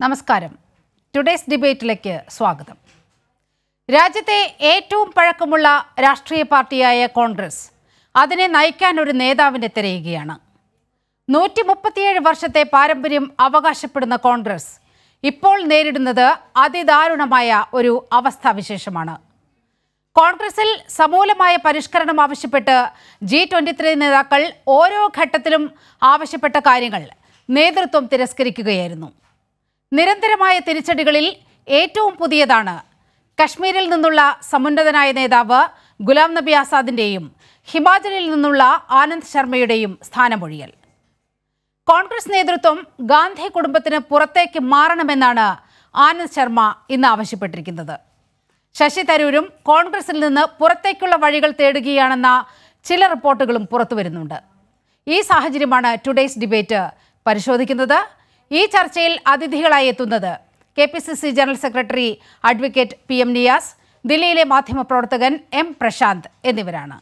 നമസ്കാരം ടുഡേസ് ഡിബേറ്റിലേക്ക് സ്വാഗതം രാജ്യത്തെ ഏറ്റവും പഴക്കമുള്ള രാഷ്ട്രീയ പാർട്ടിയായ കോൺഗ്രസ് അതിനെ നയിക്കാൻ ഒരു നേതാവിനെ തിരയുകയാണ് നൂറ്റി മുപ്പത്തിയേഴ് വർഷത്തെ പാരമ്പര്യം അവകാശപ്പെടുന്ന കോൺഗ്രസ് ഇപ്പോൾ നേരിടുന്നത് അതിദാരുണമായ ഒരു അവസ്ഥാവിശേഷമാണ് കോൺഗ്രസിൽ സമൂലമായ പരിഷ്കരണം ആവശ്യപ്പെട്ട് ജി ട്വന്റി ത്രീ നേതാക്കൾ ഓരോ ഘട്ടത്തിലും ആവശ്യപ്പെട്ട കാര്യങ്ങൾ നേതൃത്വം തിരസ്കരിക്കുകയായിരുന്നു നിരന്തരമായ തിരിച്ചടികളിൽ ഏറ്റവും പുതിയതാണ് കശ്മീരിൽ നിന്നുള്ള സമുന്നതനായ നേതാവ് ഗുലാം നബി ആസാദിന്റെയും ഹിമാചലിൽ നിന്നുള്ള ആനന്ദ് ശർമ്മയുടെയും സ്ഥാനമൊഴിയൽ കോൺഗ്രസ് നേതൃത്വം ഗാന്ധി കുടുംബത്തിന് പുറത്തേക്ക് മാറണമെന്നാണ് ആനന്ദ് ശർമ്മ ഇന്ന് ആവശ്യപ്പെട്ടിരിക്കുന്നത് ശശി തരൂരും കോൺഗ്രസിൽ നിന്ന് പുറത്തേക്കുള്ള വഴികൾ തേടുകയാണെന്ന ചില റിപ്പോർട്ടുകളും പുറത്തു വരുന്നുണ്ട് ഈ സാഹചര്യമാണ് ടുഡേയ്സ് ഡിബേറ്റ് പരിശോധിക്കുന്നത് ഈ ചർച്ചയിൽ അതിഥികളായി എത്തുന്നത് K P C C general secretary advocate P M Niyas ദില്ലിയിലെ മാധ്യമപ്രവർത്തകൻ എം പ്രശാന്ത് എന്നിവരാണ്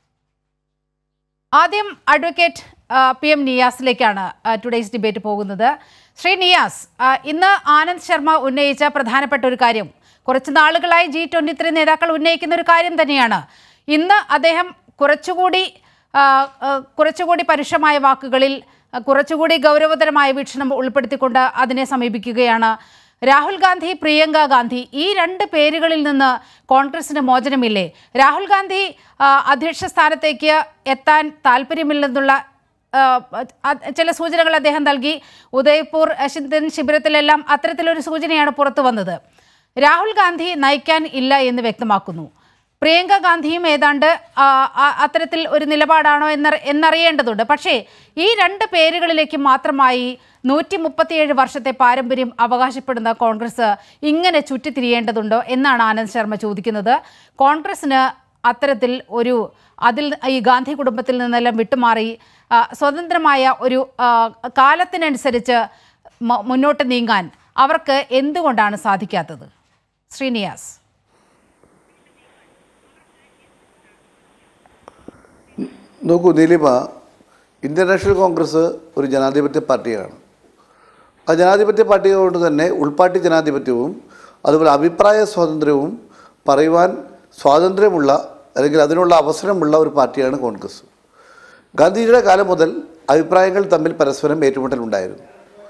ആദ്യം അഡ്വക്കേറ്റ് ആ, പി എം നിയാസിലേക്കാണ് ആ, ടുഡേയ്സ് ഡിബേറ്റ് പോകുന്നത് ശ്രീ നിയാസ് ആ, ഇന്ന് ആനന്ദ് ശർമ്മ ഉന്നയിച്ച പ്രധാനപ്പെട്ട ഒരു കാര്യം കുറച്ച് നാളുകളായി ജി ട്വന്റി ത്രീ നേതാക്കൾ ഉന്നയിക്കുന്ന ഒരു കാര്യം തന്നെയാണ് ഇന്ന് അദ്ദേഹം കുറച്ചുകൂടി ആ, ആ, കുറച്ചുകൂടി പരുഷമായ വാക്കുകളിൽ ആ, കുറച്ചുകൂടി ഗൗരവതരമായ വീക്ഷണം ഉൾപ്പെടുത്തിക്കൊണ്ട് അതിനെ സമീപിക്കുകയാണ് രാഹുൽ ഗാന്ധി പ്രിയങ്ക ഗാന്ധി ഈ രണ്ട് പേരുകളിൽ നിന്ന് കോൺഗ്രസിന് മോചനമില്ലേ രാഹുൽ ഗാന്ധി ആ, അധ്യക്ഷ സ്ഥാനത്തേക്ക് എത്താൻ താല്പര്യമില്ലെന്നുള്ള ആ, അത് ചില സൂചനകൾ അദ്ദേഹം നൽകി ഉദയ്പൂർ അശിന്തൻ ശിബിരത്തിലെല്ലാം അത്തരത്തിലൊരു സൂചനയാണ് പുറത്തു വന്നത് രാഹുൽ ഗാന്ധി നയിക്കാൻ ഇല്ല എന്ന് വ്യക്തമാക്കുന്നു പ്രിയങ്ക ഗാന്ധിയും ഏതാണ്ട് ആ, ആ, അത്തരത്തിൽ ഒരു നിലപാടാണോ എന്ന എന്നറിയേണ്ടതുണ്ട് പക്ഷേ ഈ രണ്ട് പേരുകളിലേക്ക് മാത്രമായി നൂറ്റി മുപ്പത്തിയേഴ് വർഷത്തെ പാരമ്പര്യം അവകാശപ്പെടുന്ന കോൺഗ്രസ് ഇങ്ങനെ ചുറ്റിത്തിരിയേണ്ടതുണ്ടോ എന്നാണ് ആനന്ദ് ശർമ്മ ചോദിക്കുന്നത് കോൺഗ്രസിന് അത്തരത്തിൽ ഒരു അതിൽ ഈ ഗാന്ധി കുടുംബത്തിൽ നിന്നെല്ലാം വിട്ടുമാറി ആ, സ്വതന്ത്രമായ ഒരു ആ, കാലത്തിനനുസരിച്ച് മ- മുന്നോട്ട് നീങ്ങാൻ അവർക്ക് എന്തുകൊണ്ടാണ് സാധിക്കാത്തത് ശ്രീനിയാസ് നോക്കൂ നീലിമ ഇന്ത്യൻ നാഷണൽ കോൺഗ്രസ് ഒരു ജനാധിപത്യ പാർട്ടിയാണ് ആ ജനാധിപത്യ പാർട്ടി കൊണ്ട് തന്നെ ഉൾപാർട്ടി ജനാധിപത്യവും അതുപോലെ അഭിപ്രായ സ്വാതന്ത്ര്യവും പറയുവാൻ സ്വാതന്ത്ര്യമുള്ള അല്ലെങ്കിൽ അതിനുള്ള അവസരമുള്ള ഒരു പാർട്ടിയാണ് കോൺഗ്രസ് ഗാന്ധിജിയുടെ കാലം മുതൽ അഭിപ്രായങ്ങൾ തമ്മിൽ പരസ്പരം ഏറ്റുമുട്ടലുണ്ടായിരുന്നു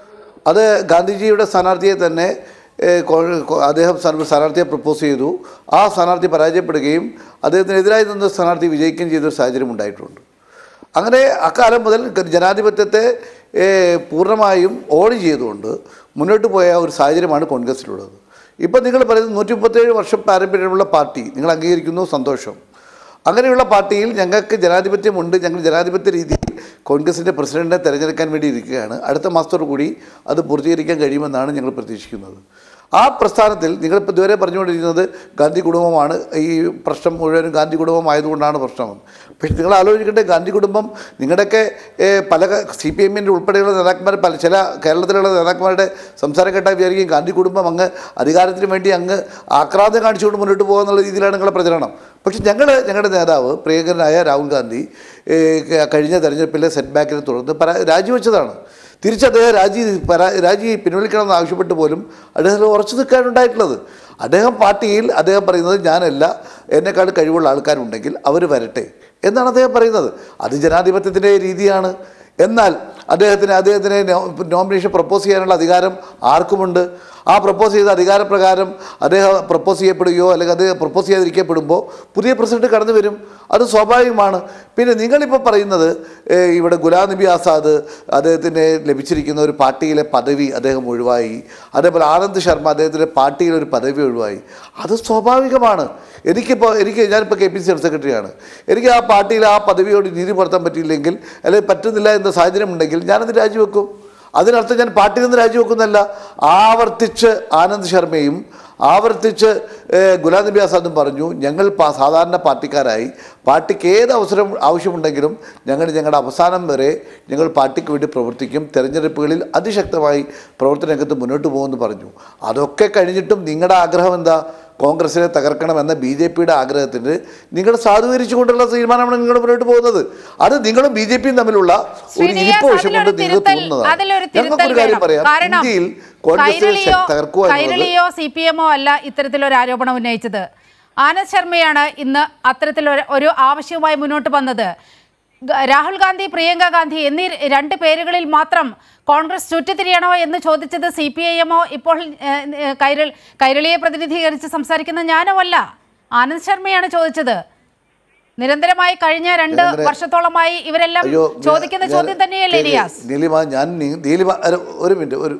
അത് ഗാന്ധിജിയുടെ സ്ഥാനാർത്ഥിയെ തന്നെ ഏഹ്, കോ- കോ- അദ്ദേഹം സ്ഥാന- സ്ഥാനാർത്ഥിയെ പ്രപ്പോസ് ചെയ്തു ആ സ്ഥാനാർത്ഥി പരാജയപ്പെടുകയും അദ്ദേഹത്തിനെതിരായി നിന്ന സ്ഥാനാർത്ഥി വിജയിക്കുകയും ചെയ്തൊരു സാഹചര്യം ഉണ്ടായിട്ടുണ്ട് അങ്ങനെ അക്കാലം മുതൽ ജനാധിപത്യത്തെ ഏഹ്, പൂർണ്ണമായും ഓടി ചെയ്തുകൊണ്ട് മുന്നോട്ട് പോയ ഒരു സാഹചര്യമാണ് കോൺഗ്രസ്സിലുള്ളത് ഇപ്പം നിങ്ങൾ പറയുന്നത് നൂറ്റി മുപ്പത്തേഴ് വർഷം പാരമ്പര്യമുള്ള പാർട്ടി നിങ്ങൾ അംഗീകരിക്കുന്നു സന്തോഷം അങ്ങനെയുള്ള പാർട്ടിയിൽ ഞങ്ങൾക്ക് ജനാധിപത്യമുണ്ട് ഞങ്ങൾ ജനാധിപത്യ രീതിയിൽ കോൺഗ്രസിൻ്റെ പ്രസിഡന്റിനെ തിരഞ്ഞെടുക്കാൻ വേണ്ടി ഇരിക്കുകയാണ് അടുത്ത മാസത്തോടു കൂടി അത് പൂർത്തീകരിക്കാൻ കഴിയുമെന്നാണ് ഞങ്ങൾ പ്രതീക്ഷിക്കുന്നത് ആ പ്രസ്ഥാനത്തിൽ നിങ്ങളിപ്പോൾ ഇതുവരെ പറഞ്ഞുകൊണ്ടിരിക്കുന്നത് ഗാന്ധി കുടുംബമാണ് ഈ പ്രശ്നം മുഴുവനും ഗാന്ധി കുടുംബമായതുകൊണ്ടാണ് പ്രശ്നമെന്ന് പക്ഷേ നിങ്ങൾ ആലോചിക്കട്ടെ ഗാന്ധി കുടുംബം നിങ്ങളുടെയൊക്കെ ഏഹ്, പല സി പി എമ്മിൻ്റെ ഉൾപ്പെടെയുള്ള നേതാക്കന്മാർ പല ചില കേരളത്തിലുള്ള നേതാക്കന്മാരുടെ സംസാരം കേട്ടാൽ വിചാരിക്കും ഗാന്ധി കുടുംബം അങ്ങ് അധികാരത്തിന് വേണ്ടി അങ്ങ് ആക്രാന്തം കാണിച്ചുകൊണ്ട് മുന്നോട്ട് പോകുന്നുള്ള രീതിയിലാണ് നിങ്ങളുടെ പ്രചരണം പക്ഷേ ഞങ്ങൾ ഞങ്ങളുടെ നേതാവ് പ്രിയങ്കരനായ രാഹുൽ ഗാന്ധി ഏഹ്, ക- കഴിഞ്ഞ തെരഞ്ഞെടുപ്പിലെ സെറ്റ് ബാക്കിനെ തുടർന്ന് പരാ രാജിവെച്ചതാണ് തിരിച്ച് അദ്ദേഹം രാജി പരാ രാജി പിൻവലിക്കണമെന്ന് ആവശ്യപ്പെട്ട് പോലും അദ്ദേഹം ഉറച്ചു നിൽക്കാനുണ്ടായിട്ടുള്ളത് അദ്ദേഹം പാർട്ടിയിൽ അദ്ദേഹം പറയുന്നത് ഞാനല്ല എന്നെക്കാൾ കഴിവുള്ള ആൾക്കാരുണ്ടെങ്കിൽ അവർ വരട്ടെ എന്നാണ് അദ്ദേഹം പറയുന്നത് അത് ജനാധിപത്യത്തിൻ്റെ രീതിയാണ് എന്നാൽ അദ്ദേഹത്തിന് അദ്ദേഹത്തിന് നോ- നോമിനേഷൻ പ്രപ്പോസ് ചെയ്യാനുള്ള അധികാരം ആർക്കുമുണ്ട് ആ പ്രപ്പോസ് ചെയ്ത അധികാരപ്രകാരം അദ്ദേഹം പ്രപ്പോസ് ചെയ്യപ്പെടുകയോ അല്ലെങ്കിൽ അത് പ്രപ്പോസ് ചെയ്യാതിരിക്കപ്പെടുമ്പോൾ പുതിയ പ്രസിഡന്റ് കടന്നു വരും അത് സ്വാഭാവികമാണ് പിന്നെ നിങ്ങളിപ്പോൾ പറയുന്നത് ഏഹ്, ഇവിടെ ഗുലാം നബി ആസാദ് അദ്ദേഹത്തിന് ലഭിച്ചിരിക്കുന്ന ഒരു പാർട്ടിയിലെ പദവി അദ്ദേഹം ഒഴിവായി അതേപോലെ ആനന്ദ് ശർമ്മ അദ്ദേഹത്തിൻ്റെ പാർട്ടിയിലെ ഒരു പദവി ഒഴിവായി അത് സ്വാഭാവികമാണ് എനിക്കിപ്പോൾ എനിക്ക് ഞാനിപ്പോൾ കെ പി സി സെക്രട്ടറിയാണ് എനിക്ക് ആ പാർട്ടിയിൽ ആ പദവിയോട് നീതി പുലർത്താൻ പറ്റിയില്ലെങ്കിൽ അല്ലെങ്കിൽ പറ്റുന്നില്ല എന്ന സാഹചര്യം ഉണ്ടെങ്കിൽ ഞാനത് രാജിവെക്കും അതിനർത്ഥം ഞാൻ പാർട്ടിയിൽ നിന്ന് രാജിവെക്കുന്നല്ല ആവർത്തിച്ച് ആനന്ദ് ശർമ്മയും ആവർത്തിച്ച് ഏഹ്, ഗുലാം നബി ആസാദും പറഞ്ഞു ഞങ്ങൾ പാ- സാധാരണ പാർട്ടിക്കാരായി പാർട്ടിക്ക് ഏത് അവസരം ആവശ്യമുണ്ടെങ്കിലും ഞങ്ങൾ ഞങ്ങളുടെ അവസാനം വരെ ഞങ്ങൾ പാർട്ടിക്ക് വേണ്ടി പ്രവർത്തിക്കും തെരഞ്ഞെടുപ്പുകളിൽ അതിശക്തമായി പ്രവർത്തന രംഗത്ത് മുന്നോട്ട് പോകുമെന്ന് പറഞ്ഞു അതൊക്കെ കഴിഞ്ഞിട്ടും നിങ്ങളുടെ ആഗ്രഹം എന്താ കോൺഗ്രസിനെ തകർക്കണമെന്ന ബി ജെ പിയുടെ ആഗ്രഹത്തിന് നിങ്ങൾ സാധൂകരിച്ചുകൊണ്ടുള്ള തീരുമാനമാണ് നിങ്ങൾ മുന്നോട്ട് പോകുന്നത് അത് നിങ്ങളും ബി ജെ പിയും തമ്മിലുള്ള ഒരു ശ്രീനിവാസ്, ഇരിപ്പ് വശം കൊണ്ട് അതിലൊരു നിങ്ങൾക്ക് തിരുത്തൽ- അതിലൊരു തോന്നുന്നതാണ് ഞങ്ങൾക്കൊരു തിരുത്തൽ കാര്യം വേണം. പറയാം കാരണം ഇന്ത്യയിൽ കോൺഗ്രസിനെ കൈരളിയോ തകർക്കുക എന്നുള്ളത് കൈരളിയോ സി പി എമ്മോ അല്ല ഇത്തരത്തിലൊരു ആരോപണം ഉന്നയിച്ചത് ആനന്ദ് ശർമ്മയാണ് ഇന്ന് അത്തരത്തിലൊരു ഒരു ആവശ്യവുമായി മുന്നോട്ട് വന്നത് ഗ- രാഹുൽ ഗാന്ധി പ്രിയങ്ക ഗാന്ധി എന്നീ രണ്ട് പേരുകളിൽ മാത്രം കോൺഗ്രസ് ചുറ്റിത്തിരിയണോ എന്ന് ചോദിച്ചത് സി പി ഐ എമ്മോ ഇപ്പോൾ ഏഹ്, ഏഹ്, കൈരൾ കൈരളിയെ പ്രതിനിധീകരിച്ച് സംസാരിക്കുന്ന ഞാനോ അല്ല ആനന്ദ് ശർമ്മയാണ് ചോദിച്ചത് നിരന്തരമായി കഴിഞ്ഞ രണ്ട് നിരന്തര- വർഷത്തോളമായി ഇവരെല്ലാം അയ്യോ ചോദിക്കുന്ന ഞാൻ- ചോദ്യം തന്നെയല്ലേ ഞാൻ- നിയാസ് നീലിമ ഞാൻ നീ- നീലിമ അല്ല, ഒരു മിനിറ്റ് ഒരു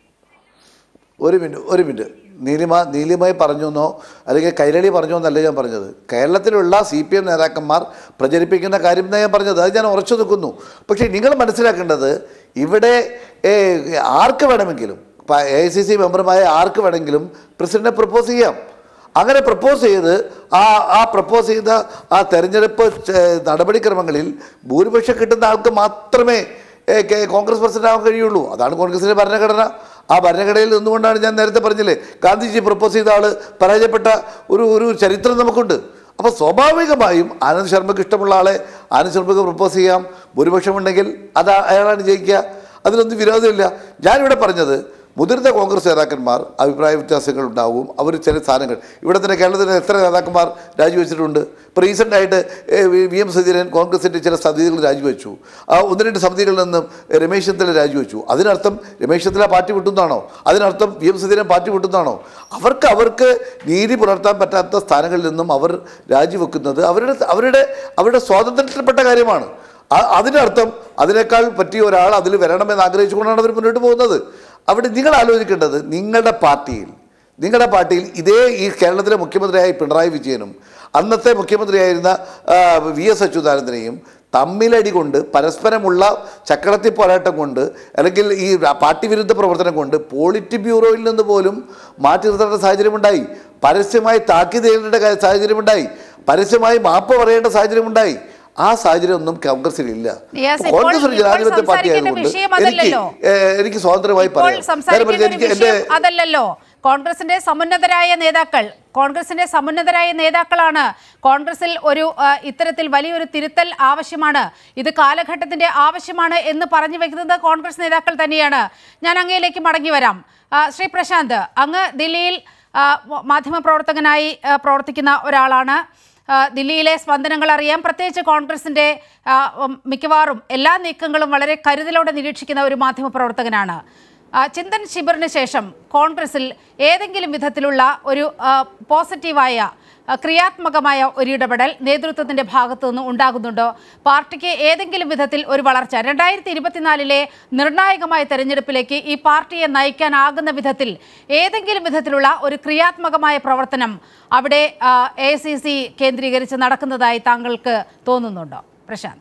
ഒരു മിനിറ്റ് ഒരു മിനിറ്റ് നീലിമ നീലിമയെ പറഞ്ഞു എന്നോ അല്ലെങ്കിൽ കൈരളി പറഞ്ഞു എന്നല്ല ഞാൻ പറഞ്ഞത് കേരളത്തിലുള്ള സി പി എം നേതാക്കന്മാർ പ്രചരിപ്പിക്കുന്ന കാര്യം എന്നാണ് ഞാൻ പറഞ്ഞത് അത് ഞാൻ ഉറച്ചു നിൽക്കുന്നു പക്ഷേ നിങ്ങൾ മനസ്സിലാക്കേണ്ടത് ഇവിടെ ഏ, ആർക്ക് വേണമെങ്കിലും എ ഐ സി സി മെമ്പർമായ ആർക്ക് വേണമെങ്കിലും പ്രസിഡന്റിനെ പ്രപ്പോസ് ചെയ്യാം അങ്ങനെ പ്രപ്പോസ് ചെയ്ത് ആ ആ പ്രപ്പോസ് ചെയ്ത ആ തെരഞ്ഞെടുപ്പ് ചെ- നടപടിക്രമങ്ങളിൽ ഭൂരിപക്ഷം കിട്ടുന്ന ആൾക്ക് മാത്രമേ ഏ, കെ- കോൺഗ്രസ് പ്രസിഡന്റ് ആവാൻ കഴിയുള്ളൂ അതാണ് കോൺഗ്രസിന്റെ ഭരണഘടന ആ ഭരണഘടനയിൽ നിന്നുകൊണ്ടാണ് ഞാൻ നേരത്തെ പറഞ്ഞില്ലേ ഗാന്ധിജി പ്രപ്പോസ് ചെയ്ത ആൾ പരാജയപ്പെട്ട ഒരു ഒരു ചരിത്രം നമുക്കുണ്ട് അപ്പോൾ സ്വാഭാവികമായും ആനന്ദ് ശർമ്മയ്ക്ക് ഇഷ്ടമുള്ള ആളെ ആനന്ദ് ശർമ്മയ്ക്ക് പ്രപ്പോസ് ചെയ്യാം ഭൂരിപക്ഷമുണ്ടെങ്കിൽ അത് അയാളാണ് ജയിക്കുക അതിലൊന്നും വിരോധമില്ല ഞാനിവിടെ പറഞ്ഞത് മുതിർന്ന കോൺഗ്രസ് നേതാക്കന്മാർ അഭിപ്രായ വ്യത്യാസങ്ങൾ ഉണ്ടാവും അവർ ചില സ്ഥാനങ്ങൾ ഇവിടെ തന്നെ കേരളത്തിൽ എത്ര നേതാക്കന്മാർ രാജിവെച്ചിട്ടുണ്ട് ഇപ്പോൾ റീസെൻ്റായിട്ട് വി എം സുധീരൻ കോൺഗ്രസിൻ്റെ ചില സമിതികൾ രാജിവെച്ചു ആ ഒന്ന് രണ്ട് സമിതികളിൽ നിന്നും രമേശ് ചെന്നിത്തല രാജിവെച്ചു അതിനർത്ഥം രമേശ് ചെന്നിത്തല പാർട്ടി വിട്ടുന്നതാണോ അതിനർത്ഥം വി എം സുധീരൻ പാർട്ടി വിട്ടുന്നതാണോ അവർക്ക് അവർക്ക് നീതി പുലർത്താൻ പറ്റാത്ത സ്ഥാനങ്ങളിൽ നിന്നും അവർ രാജിവെക്കുന്നത് അവരുടെ അവരുടെ അവരുടെ സ്വാതന്ത്ര്യത്തിൽപ്പെട്ട കാര്യമാണ് ആ- അതിനർത്ഥം അതിനേക്കാൾ പറ്റിയ ഒരാൾ അതിൽ വരണമെന്ന് ആഗ്രഹിച്ചുകൊണ്ടാണ് അവർ മുന്നോട്ട് പോകുന്നത് അവിടെ നിങ്ങൾ ആലോചിക്കേണ്ടത് നിങ്ങളുടെ പാർട്ടിയിൽ നിങ്ങളുടെ പാർട്ടിയിൽ ഇതേ ഈ കേരളത്തിലെ മുഖ്യമന്ത്രിയായ പിണറായി വിജയനും അന്നത്തെ മുഖ്യമന്ത്രിയായിരുന്ന ആ, വി എസ് അച്യുതാനന്ദനെയും തമ്മിലടി കൊണ്ട് പരസ്പരമുള്ള ചക്രത്തി പോരാട്ടം കൊണ്ട് അല്ലെങ്കിൽ ഈ പാർട്ടി വിരുദ്ധ പ്രവർത്തനം കൊണ്ട് പോളിറ്റ് ബ്യൂറോയിൽ നിന്ന് പോലും മാറ്റി നിർത്തേണ്ട സാഹചര്യമുണ്ടായി പരസ്യമായി താക്കീത് ചെയ്യേണ്ട കാ- സാഹചര്യമുണ്ടായി പരസ്യമായി മാപ്പ് പറയേണ്ട സാഹചര്യമുണ്ടായി ആ സാഹചര്യം ഒന്നും കോൺഗ്രസിലില്ല യെസ്, അപ്പോൾ ഇപ്പോൾ- കോൺഗ്രസ് ഒരു ഇപ്പോൾ ജനാധിപത്യ പാർട്ടി സംസാരിക്കേണ്ട ആയതുകൊണ്ട് വിഷയം എനിക്ക് അതല്ലല്ലോ. ഏഹ്, എനിക്ക് സ്വാതന്ത്ര്യമായി ഇപ്പോൾ പറയാം കാര്യം സംസാരിക്കേണ്ട പറഞ്ഞാൽ ഒരു എനിക്ക് എൻ്റെ വിഷയം അതല്ലല്ലോ കോൺഗ്രസിന്റെ സമുന്നതരായ നേതാക്കൾ കോൺഗ്രസിന്റെ സമുന്നതരായ നേതാക്കളാണ് കോൺഗ്രസിൽ ഒരു ആ, ഇത്തരത്തിൽ വലിയൊരു തിരുത്തൽ ആവശ്യമാണ് ഇത് കാലഘട്ടത്തിന്റെ ആവശ്യമാണ് എന്ന് പറഞ്ഞു വെക്കുന്നത് കോൺഗ്രസ് നേതാക്കൾ തന്നെയാണ് ഞാൻ അങ്ങയിലേക്ക് മടങ്ങി വരാം ആ, ശ്രീ പ്രശാന്ത് അങ്ങ് ദില്ലിയിൽ ആ, മാധ്യമപ്രവർത്തകനായി ആ, പ്രവർത്തിക്കുന്ന ഒരാളാണ് ആ, ദില്ലിയിലെ സ്പന്ദനങ്ങൾ അറിയാം പ്രത്യേകിച്ച് കോൺഗ്രസിന്റെ ആ, ഉം, മിക്കവാറും എല്ലാ നീക്കങ്ങളും വളരെ കരുതലോടെ നിരീക്ഷിക്കുന്ന ഒരു മാധ്യമപ്രവർത്തകനാണ് ആ, ചിന്തൻ ശിബിറിന് ശേഷം കോൺഗ്രസിൽ ഏതെങ്കിലും വിധത്തിലുള്ള ഒരു ആ, പോസിറ്റീവായ ആ, ക്രിയാത്മകമായ ഒരു ഇടപെടൽ നേതൃത്വത്തിന്റെ ഭാഗത്തു നിന്ന് ഉണ്ടാകുന്നുണ്ടോ പാർട്ടിക്ക് ഏതെങ്കിലും വിധത്തിൽ ഒരു വളർച്ച രണ്ടായിരത്തി ഇരുപത്തിനാലിലെ നിർണായകമായ തെരഞ്ഞെടുപ്പിലേക്ക് ഈ പാർട്ടിയെ നയിക്കാനാകുന്ന വിധത്തിൽ ഏതെങ്കിലും വിധത്തിലുള്ള ഒരു ക്രിയാത്മകമായ പ്രവർത്തനം അവിടെ എ സി സി കേന്ദ്രീകരിച്ച് നടക്കുന്നതായി താങ്കൾക്ക് തോന്നുന്നുണ്ടോ പ്രശാന്ത്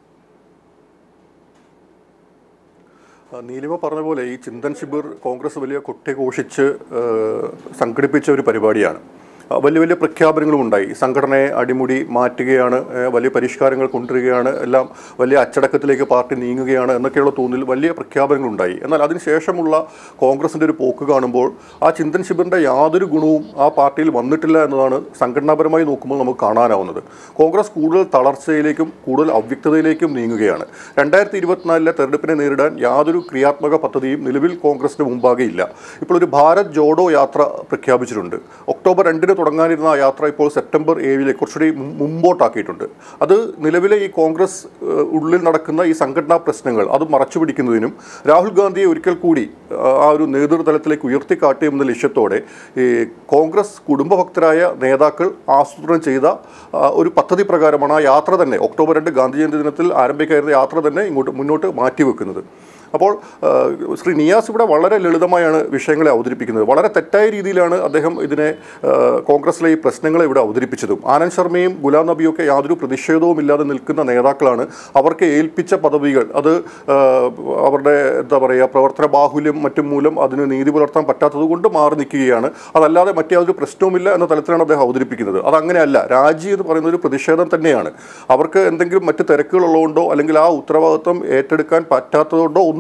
ആ, നീലിമ പറഞ്ഞ പോലെ ഈ ചിന്തൻ ശിബിർ കോൺഗ്രസ് വലിയ കൊട്ടിഘോഷിച്ച് ആ, സംഘടിപ്പിച്ച ഒരു പരിപാടിയാണ് ആ, വലിയ വലിയ പ്രഖ്യാപനങ്ങളും ഉണ്ടായി സംഘടനയെ അടിമുടി മാറ്റുകയാണ് ആ, വലിയ പരിഷ്കാരങ്ങൾ കൊണ്ടുവരികയാണ് എല്ലാം വലിയ അച്ചടക്കത്തിലേക്ക് പാർട്ടി നീങ്ങുകയാണ് എന്നൊക്കെയുള്ള തോന്നൽ വലിയ പ്രഖ്യാപനങ്ങളുണ്ടായി എന്നാൽ അതിനുശേഷമുള്ള കോൺഗ്രസിൻ്റെ ഒരു പോക്ക് കാണുമ്പോൾ ആ ചിന്തൻ ശിബിറിൻ്റെ യാതൊരു ഗുണവും ആ പാർട്ടിയിൽ വന്നിട്ടില്ല എന്നതാണ് സംഘടനാപരമായി നോക്കുമ്പോൾ നമുക്ക് കാണാനാവുന്നത് കോൺഗ്രസ് കൂടുതൽ തളർച്ചയിലേക്കും കൂടുതൽ അവ്യക്തതയിലേക്കും നീങ്ങുകയാണ് രണ്ടായിരത്തി ഇരുപത്തിനാലിലെ തെരഞ്ഞെടുപ്പിനെ നേരിടാൻ യാതൊരു ക്രിയാത്മക പദ്ധതിയും നിലവിൽ കോൺഗ്രസിന് മുമ്പാകെ ഇല്ല ഇപ്പോൾ ഒരു ഭാരത് ജോഡോ യാത്ര പ്രഖ്യാപിച്ചിട്ടുണ്ട് ഒക്ടോബർ രണ്ടിന് തുടങ്ങാനിരുന്ന ആ യാത്ര ഇപ്പോൾ സെപ്റ്റംബർ ഏഴിലേക്ക് കുറച്ചുകൂടി മു- മുമ്പോട്ടാക്കിയിട്ടുണ്ട് അത് നിലവിലെ ഈ കോൺഗ്രസ് ഏഹ്, ഉള്ളിൽ നടക്കുന്ന ഈ സംഘടനാ പ്രശ്നങ്ങൾ അത് മറച്ചു പിടിക്കുന്നതിനും രാഹുൽ ഗാന്ധിയെ ഒരിക്കൽ കൂടി ആ, ആ ഒരു നേതൃതലത്തിലേക്ക് ഉയർത്തിക്കാട്ടുമെന്ന ലക്ഷ്യത്തോടെ ഈ കോൺഗ്രസ് കുടുംബഭക്തരായ നേതാക്കൾ ആസൂത്രണം ചെയ്ത ആ, ഒരു പദ്ധതി പ്രകാരമാണ് ആ യാത്ര തന്നെ ഒക്ടോബർ രണ്ട് ഗാന്ധി ജയന്തി ദിനത്തിൽ ആരംഭിക്കായിരുന്ന യാത്ര തന്നെ ഇങ്ങോട്ട് മുന്നോട്ട് മാറ്റിവെക്കുന്നത് അപ്പോൾ ആ, ശ്രീ നിയാസ് ഇവിടെ വളരെ ലളിതമായാണ് വിഷയങ്ങളെ അവതരിപ്പിക്കുന്നത് വളരെ തെറ്റായ രീതിയിലാണ് അദ്ദേഹം ഇതിനെ ആ, കോൺഗ്രസിലെ ഈ പ്രശ്നങ്ങളെ ഇവിടെ അവതരിപ്പിച്ചതും ആനന്ദ് ശർമ്മയും ഗുലാം നബിയും ഒക്കെ യാതൊരു പ്രതിഷേധവും ഇല്ലാതെ നിൽക്കുന്ന നേതാക്കളാണ് അവർക്ക് ഏൽപ്പിച്ച പദവികൾ അത് ആ, അവരുടെ എന്താ പറയുക പ്രവർത്തന ബാഹുല്യം മറ്റും മൂലം അതിന് നീതി പുലർത്താൻ പറ്റാത്തത് കൊണ്ട് മാറി നിൽക്കുകയാണ് അതല്ലാതെ മറ്റേ യാതൊരു പ്രശ്നവുമില്ല എന്ന തലത്തിലാണ് അദ്ദേഹം അവതരിപ്പിക്കുന്നത് അതങ്ങനെയല്ല രാജി എന്ന് പറയുന്ന ഒരു പ്രതിഷേധം തന്നെയാണ് അവർക്ക് എന്തെങ്കിലും മറ്റ് തിരക്കുകളുള്ളതുകൊണ്ടോ അല്ലെങ്കിൽ ആ ഉത്തരവാദിത്വം ഏറ്റെടുക്കാൻ പറ്റാത്തതുകൊണ്ടോ ഒന്നും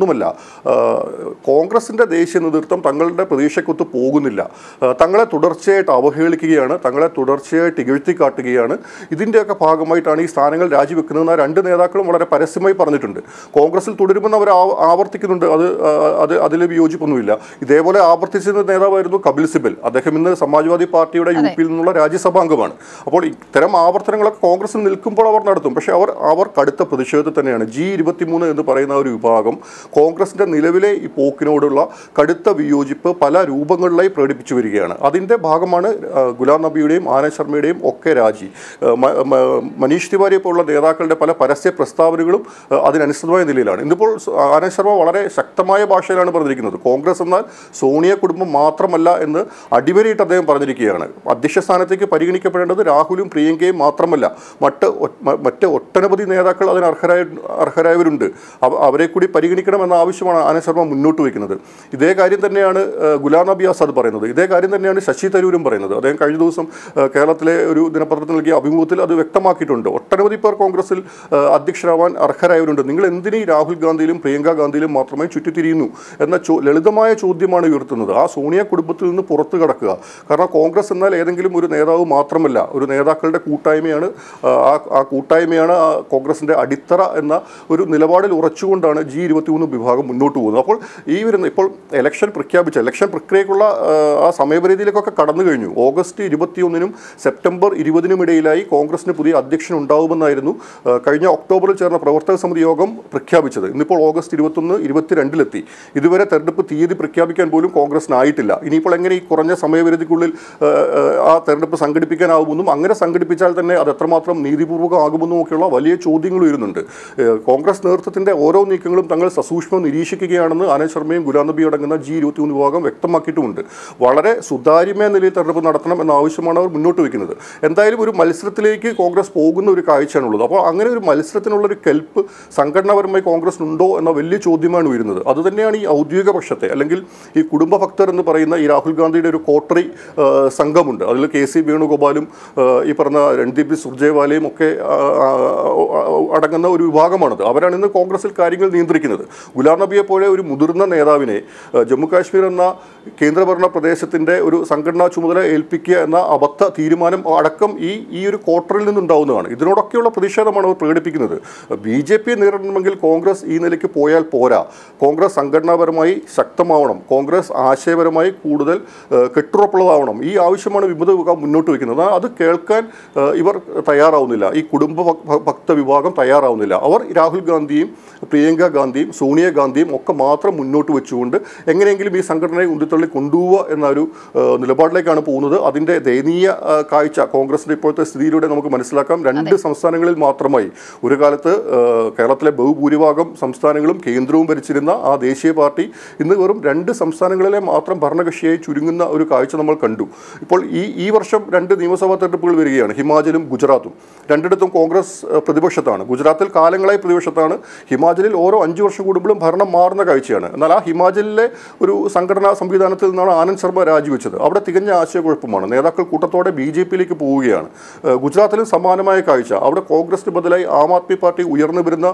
മറ്റൊന്നുമല്ല ആ, കോൺഗ്രസിന്റെ ദേശീയ നേതൃത്വം തങ്ങളുടെ പ്രതീക്ഷയ്ക്കൊത്ത് പോകുന്നില്ല ആ, തങ്ങളെ തുടർച്ചയായിട്ട് അവഹേളിക്കുകയാണ് തങ്ങളെ തുടർച്ചയായിട്ട് ഇകഴ്ത്തി കാട്ടുകയാണ് ഇതിൻ്റെയൊക്കെ ഭാഗമായിട്ടാണ് ഈ സ്ഥാനങ്ങൾ രാജിവെക്കുന്നതെന്ന് ആ രണ്ട് നേതാക്കളും വളരെ പരസ്യമായി പറഞ്ഞിട്ടുണ്ട് കോൺഗ്രസിൽ തുടരുമെന്ന് അവർ ആ- ആവർത്തിക്കുന്നുണ്ട് അത് ആ, അത് അതിൽ വിയോജിപ്പൊന്നുമില്ല ഇതേപോലെ ആവർത്തിച്ചിരുന്ന നേതാവായിരുന്നു കപിൽ സിബൽ അദ്ദേഹം ഇന്ന് സമാജ്വാദി പാർട്ടിയുടെ യു പിയിൽ നിന്നുള്ള രാജ്യസഭാംഗമാണ് അപ്പോൾ ഇത്തരം ആവർത്തനങ്ങളൊക്കെ കോൺഗ്രസിൽ നിൽക്കുമ്പോൾ അവർ നടത്തും പക്ഷേ അവർ അവർ കടുത്ത പ്രതിഷേധത്തിൽ തന്നെയാണ് ജി ഇരുപത്തിമൂന്ന് എന്ന് പറയുന്ന ഒരു വിഭാഗം കോൺഗ്രസിന്റെ നിലവിലെ ഈ പോക്കിനോടുള്ള കടുത്ത വിയോജിപ്പ് പല രൂപങ്ങളിലായി പ്രകടിപ്പിച്ചു വരികയാണ് അതിൻ്റെ ഭാഗമാണ് ആ, ഗുലാം നബിയുടെയും ആനന്ദ് ശർമ്മയുടെയും ഒക്കെ രാജി ആ, മ- മ- മനീഷ് തിവാരിയെ പോലുള്ള നേതാക്കളുടെ പല പരസ്യ പ്രസ്താവനകളും ആ, അതിനനുസൃതമായ നിലയിലാണ് ഇന്നിപ്പോൾ സ- ആനന്ദ് ശർമ്മ വളരെ ശക്തമായ ഭാഷയിലാണ് പറഞ്ഞിരിക്കുന്നത് കോൺഗ്രസ് എന്നാൽ സോണിയ കുടുംബം മാത്രമല്ല എന്ന് അടിവരയിട്ട് അദ്ദേഹം പറഞ്ഞിരിക്കുകയാണ് അധ്യക്ഷ സ്ഥാനത്തേക്ക് പരിഗണിക്കപ്പെടേണ്ടത് രാഹുലും പ്രിയങ്കയും മാത്രമല്ല മറ്റ് ഒ- മ- മറ്റ് ഒട്ടനവധി നേതാക്കൾ അതിന് അർഹരായ അർഹരായവരുണ്ട് അവ- അവരെ കൂടി പരിഗണിക്കണം എന്ന ആവശ്യമാണ് ആനന്ദ് ശർമ്മ മുന്നോട്ട് വയ്ക്കുന്നത് ഇതേ കാര്യം തന്നെയാണ് ആ, ഗുലാം നബി ആസാദ് പറയുന്നത് ഇതേ കാര്യം തന്നെയാണ് ശശി തരൂരും പറയുന്നത് അദ്ദേഹം കഴിഞ്ഞ ദിവസം ആ, കേരളത്തിലെ ഒരു ദിനപത്രത്തിൽ നൽകിയ അഭിമുഖത്തിൽ അത് വ്യക്തമാക്കിയിട്ടുണ്ട് ഒട്ടനവധി പേർ കോൺഗ്രസിൽ ആ, അധ്യക്ഷരാവാൻ അർഹരായവരുണ്ട് നിങ്ങൾ എന്തിനീ രാഹുൽ ഗാന്ധിയിലും പ്രിയങ്ക ഗാന്ധിയിലും മാത്രമേ ചുറ്റിത്തിരിയുന്നു എന്ന ചോ ലളിതമായ ചോദ്യമാണ് ഉയർത്തുന്നത് ആ സോണിയ കുടുംബത്തിൽ നിന്ന് പുറത്തു കടക്കുക കാരണം കോൺഗ്രസ് എന്നാൽ ഏതെങ്കിലും ഒരു നേതാവ് മാത്രമല്ല ഒരു നേതാക്കളുടെ കൂട്ടായ്മയാണ് ആ, ആ ആ കൂട്ടായ്മയാണ് ആ കോൺഗ്രസിൻ്റെ അടിത്തറ എന്ന ഒരു നിലപാടിൽ ഉറച്ചുകൊണ്ടാണ് ജി ഇരുപത്തിമൂന്ന് വിഭാഗം മുന്നോട്ട് പോകുന്നത് അപ്പോൾ ഈ വരുന്ന ഇപ്പോൾ ഇലക്ഷൻ പ്രഖ്യാപിച്ച ഇലക്ഷൻ പ്രക്രിയക്കുള്ള ആ, ആ സമയപരിധിയിലേക്കൊക്കെ കടന്നു കഴിഞ്ഞു ഓഗസ്റ്റ് ഇരുപത്തിയൊന്നിനും സെപ്റ്റംബർ ഇരുപതിനും ഇടയിലായി കോൺഗ്രസിന് പുതിയ അധ്യക്ഷൻ ഉണ്ടാവുമെന്നായിരുന്നു ആ, കഴിഞ്ഞ ഒക്ടോബറിൽ ചേർന്ന പ്രവർത്തക സമിതി യോഗം പ്രഖ്യാപിച്ചത് ഇന്നിപ്പോൾ ഓഗസ്റ്റ് ഇരുപത്തൊന്ന് ഇരുപത്തിരണ്ടിലെത്തി ഇതുവരെ തെരഞ്ഞെടുപ്പ് തീയതി പ്രഖ്യാപിക്കാൻ പോലും കോൺഗ്രസിനായിട്ടില്ല ഇനിയിപ്പോൾ എങ്ങനെ ഈ കുറഞ്ഞ സമയപരിധിക്കുള്ളിൽ ആ, ആ, ആ തെരഞ്ഞെടുപ്പ് സംഘടിപ്പിക്കാനാവുമെന്നും അങ്ങനെ സംഘടിപ്പിച്ചാൽ തന്നെ അത് എത്രമാത്രം നീതിപൂർവ്വകമാകുമെന്നും ഒക്കെയുള്ള വലിയ ചോദ്യങ്ങൾ ഉയരുന്നുണ്ട് ഏഹ് കോൺഗ്രസ് നേതൃത്വത്തിന്റെ ഓരോ നീക്കങ്ങളും തങ്ങൾ സസൂക്ഷ്മം നിരീക്ഷിക്കുകയാണെന്ന് ആനന്ദ് ശർമ്മയും ഗുലാം നബിയും അടങ്ങുന്ന ജി ഇരുപത്തിമൂന്ന് വിഭാഗം വ്യക്തമാക്കിയിട്ടുമുണ്ട് വളരെ സുതാര്യമായ നിലയിൽ തെരഞ്ഞെടുപ്പ് നടത്തണം എന്ന ആവശ്യമാണ് അവർ മുന്നോട്ട് വയ്ക്കുന്നത് എന്തായാലും ഒരു മത്സരത്തിലേക്ക് കോൺഗ്രസ് പോകുന്ന ഒരു കാഴ്ചയാണുള്ളത് അപ്പോൾ അങ്ങനെ ഒരു മത്സരത്തിനുള്ള ഒരു കെൽപ്പ് സംഘടനാപരമായി കോൺഗ്രസിനുണ്ടോ എന്ന വലിയ ചോദ്യമാണ് ഉയരുന്നത് അതുതന്നെയാണ് ഈ ഔദ്യോഗിക പക്ഷത്തെ അല്ലെങ്കിൽ ഈ കുടുംബ ഭക്തർ എന്ന് പറയുന്ന ഈ രാഹുൽ ഗാന്ധിയുടെ ഒരു കോട്ടറി ആ, സംഘമുണ്ട് അതിൽ കെ സി വേണുഗോപാലും ആ, ഈ പറഞ്ഞ രൺദീപ് സുർജേവാലയും ഒക്കെ ആ, ആ, ആ, അടങ്ങുന്ന ഒരു വിഭാഗമാണത് അവരാണ് ഇന്ന് കോൺഗ്രസിൽ കാര്യങ്ങൾ നിയന്ത്രിക്കുന്നത് ഗുലാം നബിയെ പോലെ ഒരു മുതിർന്ന നേതാവിനെ ആ, ജമ്മു കാശ്മീർ എന്ന കേന്ദ്രഭരണ പ്രദേശത്തിൻ്റെ ഒരു സംഘടനാ ചുമതല ഏൽപ്പിക്കുക എന്ന അബദ്ധ തീരുമാനം അടക്കം ഈ ഈ ഒരു ക്വാർട്ടറിൽ നിന്നുണ്ടാവുന്നതാണ് ഇതിനോടൊക്കെയുള്ള പ്രതിഷേധമാണ് അവർ പ്രകടിപ്പിക്കുന്നത് ബി ജെ പിയെ നേരിടണമെങ്കിൽ കോൺഗ്രസ് ഈ നിലയ്ക്ക് പോയാൽ പോരാ കോൺഗ്രസ് സംഘടനാപരമായി ശക്തമാവണം കോൺഗ്രസ് ആശയപരമായി കൂടുതൽ ഏഹ്, കെട്ടുറപ്പുള്ളതാവണം ഈ ആവശ്യമാണ് വിമത വിഭാഗം മുന്നോട്ട് വയ്ക്കുന്നത് ആ, അത് കേൾക്കാൻ ഏഹ്, ഇവർ തയ്യാറാവുന്നില്ല ഈ കുടുംബ ഭ- ഭ- ഭക്ത വിഭാഗം തയ്യാറാവുന്നില്ല അവർ രാഹുൽ ഗാന്ധിയും പ്രിയങ്ക ഗാന്ധിയും സോണിയ ഗാന്ധിയും ഒക്കെ മാത്രം മുന്നോട്ട് വെച്ചുകൊണ്ട് എങ്ങനെയെങ്കിലും ഈ സംഘടനയെ ഉന്തിത്തള്ളി കൊണ്ടുപോവുക എന്ന ഒരു ഏഹ്, നിലപാടിലേക്കാണ് പോകുന്നത് അതിൻ്റെ ദയനീയ ഏഹ്, കാഴ്ച കോൺഗ്രസിൻ്റെ ഇപ്പോഴത്തെ സ്ഥിതിയിലൂടെ നമുക്ക് മനസ്സിലാക്കാം രണ്ട് സംസ്ഥാനങ്ങളിൽ മാത്രമായി ഒരു കാലത്ത് ഏഹ്, കേരളത്തിലെ ബഹുഭൂരിഭാഗം സംസ്ഥാനങ്ങളും കേന്ദ്രവും ഭരിച്ചിരുന്ന ആ ദേശീയ പാർട്ടി ഇന്ന് വെറും രണ്ട് സംസ്ഥാനങ്ങളിലെ മാത്രം ഭരണകക്ഷിയായി ചുരുങ്ങുന്ന ഒരു കാഴ്ച നമ്മൾ കണ്ടു ഇപ്പോൾ ഈ ഈ വർഷം രണ്ട് നിയമസഭാ തെരഞ്ഞെടുപ്പുകൾ വരികയാണ് ഹിമാചലും ഗുജറാത്തും രണ്ടിടത്തും കോൺഗ്രസ് ഏഹ്, പ്രതിപക്ഷത്താണ് ഗുജറാത്തിൽ കാലങ്ങളായി പ്രതിപക്ഷത്താണ് ഹിമാചലിൽ ഓരോ അഞ്ച് വർഷം കൂടുമ്പോഴും ഭരണം മാറുന്ന കാഴ്ചയാണ് എന്നാൽ ആ ഹിമാചലിലെ ഒരു സംഘടനാ സംവിധാനത്തിൽ നിന്നാണ് ആനന്ദ് ശർമ്മ രാജിവെച്ചത് അവിടെ തികഞ്ഞ ആശയക്കുഴപ്പമാണ് നേതാക്കൾ കൂട്ടത്തോടെ ബി ജെ പിയിലേക്ക് പോവുകയാണ് ഏഹ്, ഗുജറാത്തിലും സമാനമായ കാഴ്ച അവിടെ കോൺഗ്രസിന് ബദലായി ആം ആദ്മി പാർട്ടി ഉയർന്നു വരുന്ന